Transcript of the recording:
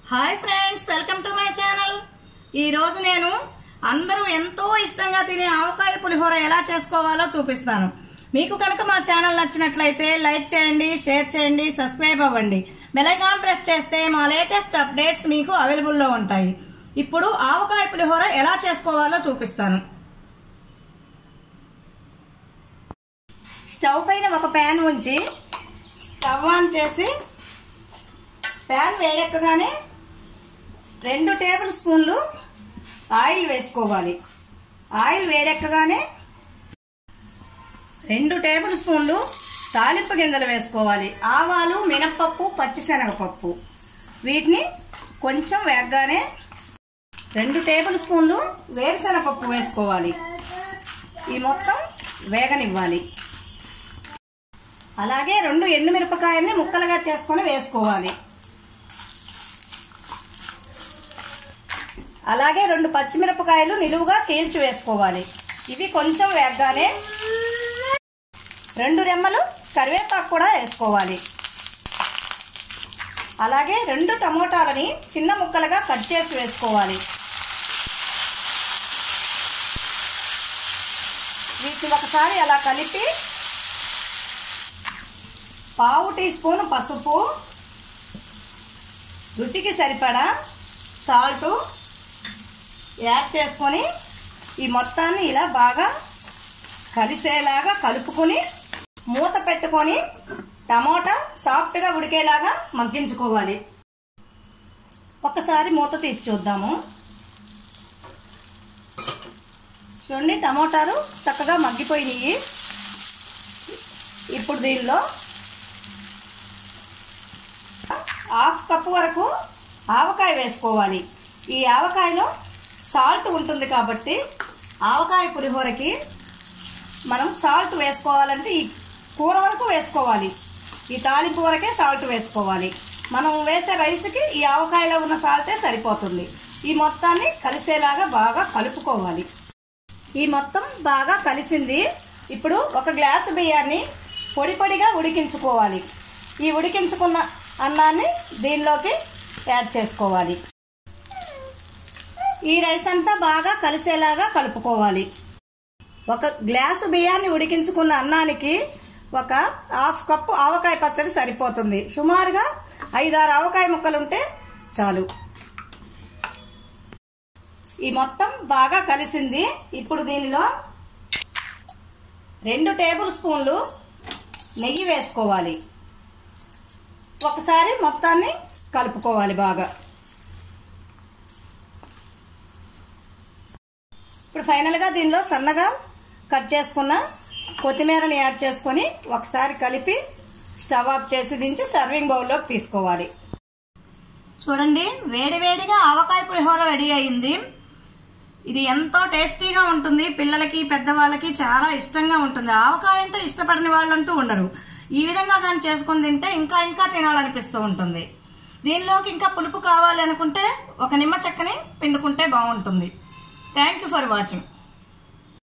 hi friends welcome to my channel ఈ రోజు నేను అందరూ ఎంతో ఇష్టంగా తినే ఆవకాయ పులిహోర ఎలా చేసుకోవాలో చూపిస్తాను మీకు కనుక మా ఛానల్ నచ్చినట్లయితే లైక్ చేయండి షేర్ చేయండి సబ్స్క్రైబ్ అవ్వండి బెలైకాన్ ప్రెస్ చేస్తే మా లేటెస్ట్ అప్డేట్స్ మీకు అవైలబుల్లో ఉంటాయి ఇప్పుడు ఆవకాయ పులిహోర ఎలా చేసుకోవాలో చూపిస్తాను స్టవ్ పైన ఒక ప్యాన్ ఉంచి స్టవ్ ఆన్ చేసి ప్యాన్ వేడెక్కగానే రెండు టేబుల్ స్పూన్లు ఆయిల్ వేసుకోవాలి ఆయిల్ వేడెక్కగానే రెండు టేబుల్ స్పూన్లు తాలింపు గింజలు వేసుకోవాలి ఆవాలు మినప్పప్పు పచ్చిశనగపప్పు వీటిని కొంచెం వేగగానే రెండు టేబుల్ స్పూన్లు వేరుశనగపప్పు వేసుకోవాలి ఈ మొత్తం వేగనివ్వాలి అలాగే రెండు ఎండుమిరపకాయల్ని ముక్కలుగా చేసుకొని వేసుకోవాలి అలాగే రెండు పచ్చిమిరపకాయలు నిలువుగా చీల్చి వేసుకోవాలి ఇవి కొంచెం వేగగానే రెండు రెమ్మలు కరివేపాకు కూడా వేసుకోవాలి అలాగే రెండు టమోటాలని చిన్న ముక్కలుగా కట్ చేసి వేసుకోవాలి వీటిని ఒకసారి అలా కలిపి పావు టీ స్పూన్ పసుపు రుచికి సరిపడా సాల్టు యాడ్ చేసుకొని ఈ మొత్తాన్ని ఇలా బాగా కలిసేలాగా కలుపుకొని మూత పెట్టుకొని టమోటా సాఫ్ట్గా ఉడికేలాగా మగ్గించుకోవాలి ఒకసారి మూత తీసి చూద్దాము చూడండి టమోటాలు చక్కగా మగ్గిపోయినాయి ఇప్పుడు దీనిలో హాఫ్ కప్పు వరకు ఆవకాయ వేసుకోవాలి ఈ ఆవకాయలో సాల్ట్ ఉంటుంది కాబట్టి ఆవకాయ పులిహోరకి మనం సాల్ట్ వేసుకోవాలంటే ఈ కూర వరకు వేసుకోవాలి ఈ తాలింపు వరకే సాల్ట్ వేసుకోవాలి మనం వేసే రైస్కి ఈ ఆవకాయలో ఉన్న సాల్టే సరిపోతుంది ఈ మొత్తాన్ని కలిసేలాగా బాగా కలుపుకోవాలి ఈ మొత్తం బాగా కలిసింది ఇప్పుడు ఒక గ్లాసు బియ్యాన్ని పొడి పొడిగా ఉడికించుకోవాలి ఈ ఉడికించుకున్న అన్నాన్ని దీనిలోకి యాడ్ చేసుకోవాలి ఈ రైస్ అంతా బాగా కలిసేలాగా కలుపుకోవాలి ఒక గ్లాసు బియ్యాన్ని ఉడికించుకున్న అన్నానికి ఒక హాఫ్ కప్పు ఆవకాయ పచ్చడి సరిపోతుంది సుమారుగా ఐదారు ఆవకాయ ముక్కలుంటే చాలు ఈ మొత్తం బాగా కలిసింది ఇప్పుడు దీనిలో రెండు టేబుల్ స్పూన్లు నెయ్యి వేసుకోవాలి ఒకసారి మొత్తాన్ని కలుపుకోవాలి బాగా ఇప్పుడు ఫైనల్గా దీనిలో సన్నగా కట్ చేసుకున్న కొత్తిమీరని యాడ్ చేసుకొని ఒకసారి కలిపి స్టవ్ ఆఫ్ చేసి దించి సర్వింగ్ బౌల్లోకి తీసుకోవాలి చూడండి వేడివేడిగా ఆవకాయ పులిహోర రెడీ అయింది ఇది ఎంతో టేస్టీగా ఉంటుంది పిల్లలకి పెద్దవాళ్ళకి చాలా ఇష్టంగా ఉంటుంది ఆవకాయ అంటే ఇష్టపడని వాళ్ళంటూ ఉండరు ఈ విధంగా కానీ చేసుకుని తింటే ఇంకా ఇంకా తినాలనిపిస్తూ ఉంటుంది దీనిలోకి ఇంకా పులుపు కావాలి అనుకుంటే ఒక నిమ్మ చెక్కని పిండుకుంటే బాగుంటుంది థ్యాంక్ యూ ఫర్ వాచింగ్